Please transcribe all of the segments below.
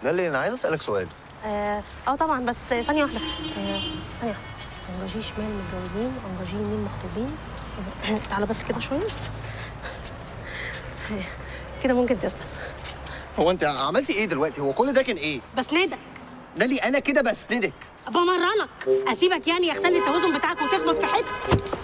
نالي انا عايز اسالك سؤال اه آه طبعا بس ثانيه واحده آه ثانيه واحده انجاجي شمال متجوزين انجاجي يمين مخطوبين آه، تعالى بس كده شويه آه، كده ممكن تسال هو انت عملتي ايه دلوقتي هو كل ده كان ايه بسندك نالي انا كده بسندك بمرنك اسيبك يعني يختل التوازن بتاعك وتخبط في حته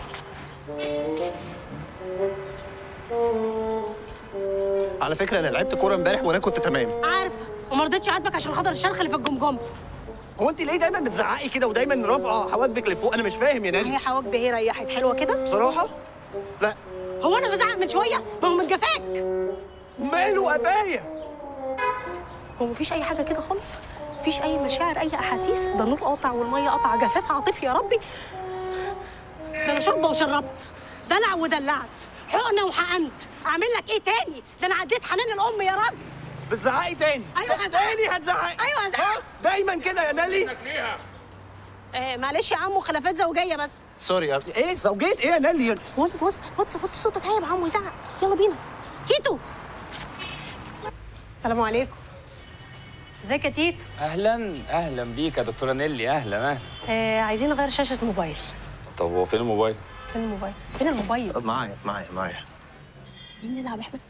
على فكره انا لعبت كوره امبارح وانا كنت تمام عارفه وما رضيتش اعاتبك عشان خاطر الشرخ اللي في الجمجمه هو انت ليه دايما بتزعقي كده ودايما رافعه حواجبك لفوق انا مش فاهم يا نالي هي حواجب ايه ريحت حلوه كده بصراحه لا هو انا بزعق من شويه ما هو من جفاك ماله قفايا هو مفيش اي حاجه كده خالص مفيش اي مشاعر اي احاسيس ده نور قاطع والميه قطع جفاف عاطفي يا ربي ده انا شربه وشربت دلع ودلعت حقنه وحقنت اعمل لك ايه تاني ده انا عديت حنان الام يا راجل بتزعقي تاني أيوة هزعق. تاني هتزعقي أيوة هزعق. ها؟ دايما كده يا نالي آه معلش يا عمو خلافات زوجيه بس سوري يا ايه زوجيه ايه يا نالي بص بص بص بص صوتك عيب يا عمو يزعق يلا بينا تيتو السلام عليكم ازيك يا تيتو اهلا اهلا بيك يا دكتوره نيلي اهلا اهلا آه عايزين نغير شاشه موبايل طب هو فين الموبايل فين الموبايل فين الموبايل طب معايا معايا معايا مين نلعب احنا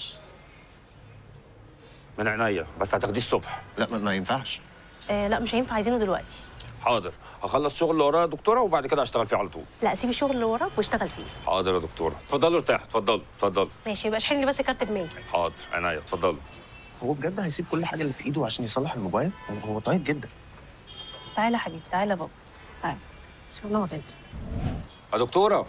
من عينيا بس هتاخديه الصبح لا ما, ما ينفعش آه لا مش هينفع عايزينه دلوقتي حاضر هخلص شغل اللي ورايا يا دكتوره وبعد كده هشتغل فيه على طول لا سيب الشغل اللي وراك واشتغل فيه حاضر يا دكتوره اتفضلوا ارتاحوا اتفضلوا اتفضلوا ماشي يبقى اشحن لي بس كارت ب 100 حاضر عينيا اتفضلوا هو بجد هيسيب كل حاجه اللي في ايده عشان يصلح الموبايل هو هو طيب جدا تعالى يا حبيبي تعالى يا بابا تعالى بسم الله الرحمن يا دكتوره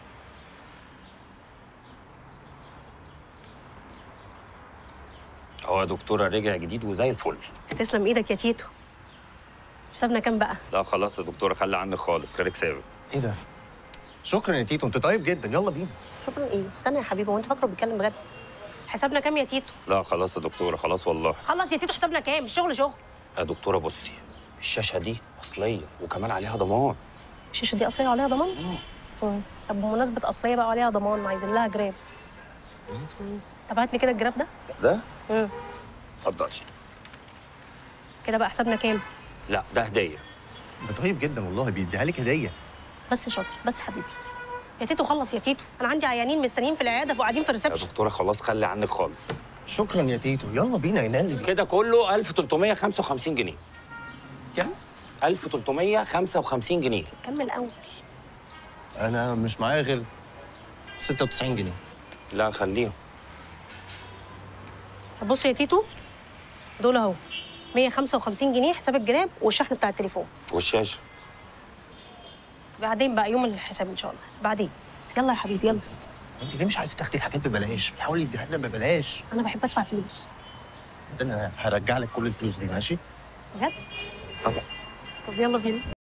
هو يا دكتوره رجع جديد وزي الفل تسلم ايدك يا تيتو حسابنا كام بقى لا خلاص يا دكتوره خلي عنك خالص خليك سابق ايه ده شكرا يا تيتو انت طيب جدا يلا بينا شكرا ايه استنى يا حبيبي هو انت فاكره بيتكلم بجد حسابنا كام يا تيتو لا خلاص يا دكتوره خلاص والله خلص يا تيتو حسابنا كام الشغل شغل يا دكتوره بصي الشاشه دي اصليه وكمان عليها ضمان الشاشه دي اصليه وعليها ضمان مم. طب بمناسبه اصليه بقى وعليها ضمان عايزين لها جراب مم. طب هات لي كده الجراب ده ده مم. اتفضلي كده بقى حسابنا كام لا ده هديه ده طيب جدا والله بيديها لك هديه بس يا شاطر بس يا حبيبي يا تيتو خلص يا تيتو انا عندي عيانين مستنيين في العياده وقاعدين في يا الريسبشن دكتوره خلاص خلي عنك خالص شكرا يا تيتو يلا بينا يا نالي كده كله 1355 جنيه كام 1355 جنيه كمل اول انا مش معايا غير 96 جنيه لا خليهم طب بص يا تيتو دول اهو 155 جنيه حساب الجراب والشحن بتاع التليفون والشاشه بعدين بقى يوم الحساب ان شاء الله بعدين يلا يا حبيبي يلا انت ليه مش عايزه تاخدي الحاجات ببلاش بحاول يديها لنا ببلاش انا بحب ادفع فلوس ده انا هرجع لك كل الفلوس دي ماشي بجد طبعا طب يلا بينا